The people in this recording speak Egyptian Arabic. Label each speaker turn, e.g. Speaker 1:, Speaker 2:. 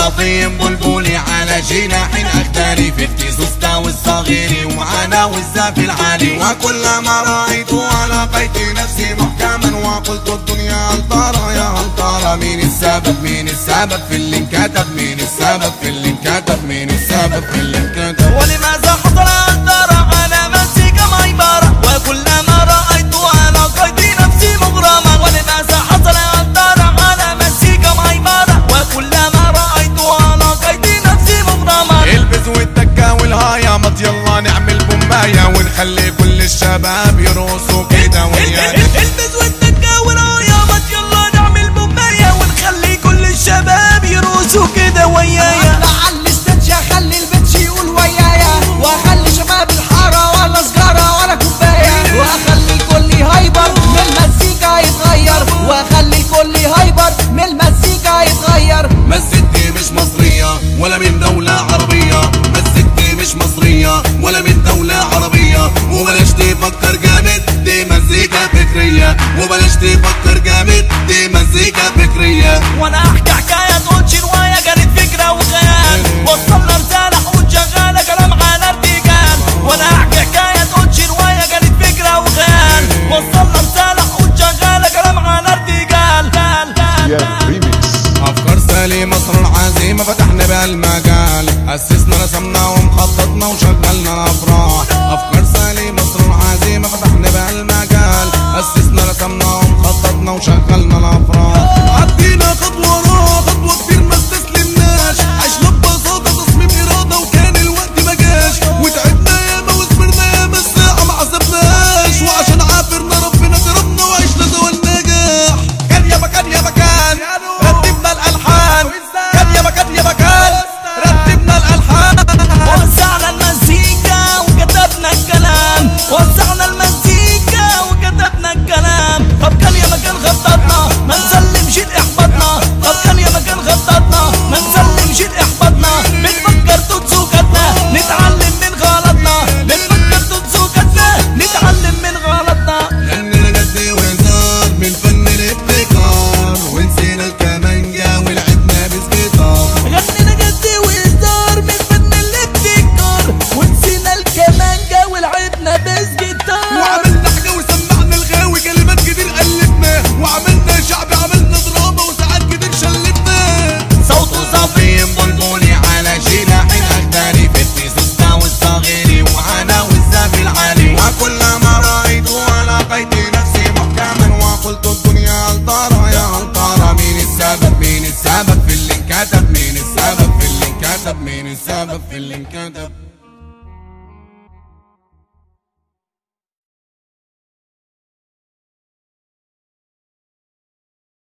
Speaker 1: صافي بلبلي على جناح أختلف اختصاصنا والصغير وأنا والزاف العالي وكلما رأيت ولقيت نفسي محكما وقلت الدنيا هل ترى يا هل ترى مين السبب مين السبب في اللي انكتب مين السبب في اللي انكتب مين السبب في اللي انكتب
Speaker 2: ولماذا حصل أثر على مسك عبارة وكلما رأيت أنا قيد نفسي مغرما ولماذا حصل أثر على مسك عبارة وكلما رأيت أنا قيد نفسي مغرما
Speaker 1: البس والتكة والهاية مط يلا نعمل بوماية ونخلي كل الشباب يرقصوا كده ويانا
Speaker 2: البس والتكة ورايا ما يلا نعمل بوماية ونخلي كل الشباب يروسوا كده ويايا
Speaker 3: على الاستنشا خلي البنش يقول ويايا واخلي شباب الحارة ولا سجارة ولا كوباية واخلي الكل هايبر من المزيكا يتغير واخلي الكل هايبر من المزيكا يتغير
Speaker 1: مزيكتي مش مصرية ولا من دولة عربية مزيكتي مش مصرية ولا من دولة عربية وبلاش تفكر جامد دي مزيكا فكرية وبلاش تفكر جامد دي مزيكا فكرية
Speaker 2: وانا احكي حكايه تقولش روايه كانت فكره وخيال وصلنا رساله حوت شغاله كلام على ارتجال وانا احكي حكايه تقولش روايه كانت فكره وخيال وصلنا رساله حوت شغاله كلام على ارتجال قال قال
Speaker 1: افكار سليمة مصر العزيمة فتحنا بها المجال اسسنا رسمنا ومخططنا وشغلنا الافراح افكار سليمة مصر العزيمة فتحنا بها المجال اسسنا رسمنا ومخططنا وشغلنا الافراح عدينا خطوة ورا خطوة كتير ما استسلمناش عشنا ببساطة تصميم ارادة وكان الوقت ما جاش وتعبنا ياما وصبرنا ياما الساعة ما حسبناش وعشان عافرنا ربنا كرمنا وعشنا سوا النجاح كان يا مكان يا مكان رتبنا الالحان كان يا مكان يا مكان رتبنا الالحان
Speaker 2: وزعنا المزيكا وكتبنا الكلام وزعنا المزيكا وكتبنا الكلام طب كان يا مكان خططنا ما نسلمش احبطنا طب كان يا مكان خططنا ما نسلمش احبطنا بنفكر تنسوكتنا نتعلم من غلطنا بنفكر تنسوكتنا نتعلم من غلطنا
Speaker 1: غنينا جد وهزار من فن الابتكار ونسينا الكمانجا ولعبنا بسجيتار
Speaker 2: غنينا جد وهزار من فن الابتكار ونسينا الكمانجا ولعبنا بس جيتار
Speaker 1: وعملنا حاجة وسمعنا الغاوي كلمات كتير قلبنا وعملنا شعب عملنا دراما وساعات كتير شلتنا
Speaker 2: صوته صافي
Speaker 1: صافي بلبلي على جناح أختلف اتصاصنا والصغير وأنا والزاف العالي وكلما رأيت ولقيت نفسي محكما وقلت الدنيا هل ترى يا هل ترى مين السبب مين السبب في اللي انكتب مين السبب في اللي انكتب مين السبب في اللي انكتب